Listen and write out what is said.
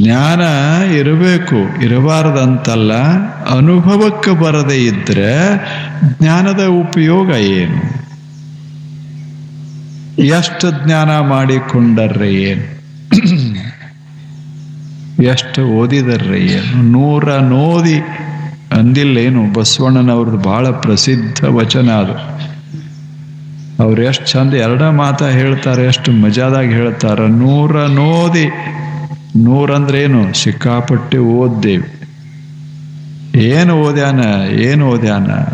ಜ್ಞಾನ ಇರಬೇಕು ಇರಬಾರದಂತಲ್ಲ ಅನುಭವಕ್ಕೆ ಬರದೇ ಇದ್ರೆ ಜ್ಞಾನದ ಉಪಯೋಗ ಏನು ಎಷ್ಟು ಜ್ಞಾನ ಮಾಡಿಕೊಂಡರ್ರೆ ಏನು ಎಷ್ಟು ಓದಿದರ್ರೆ ಏನು ನೂರ ನೋದಿ ಅಂದಿಲ್ಲೇನು ಬಸವಣ್ಣನವ್ರದ್ದು ಬಹಳ ಪ್ರಸಿದ್ಧ ವಚನ ಅದು ಅವ್ರು ಎಷ್ಟು ಚಂದ ಎರಡ ಮಾತ ಹೇಳ್ತಾರೆ ಎಷ್ಟು ಮಜಾದಾಗ ಹೇಳ್ತಾರ ನೂರ ನೋದಿ ನೂರಂದ್ರೇನು ಸಿಕ್ಕಾಪಟ್ಟೆ ಓದ್ದೇವಿ ಏನು ಓದ್ಯಾನ ಏನು ಓದ್ಯಾನ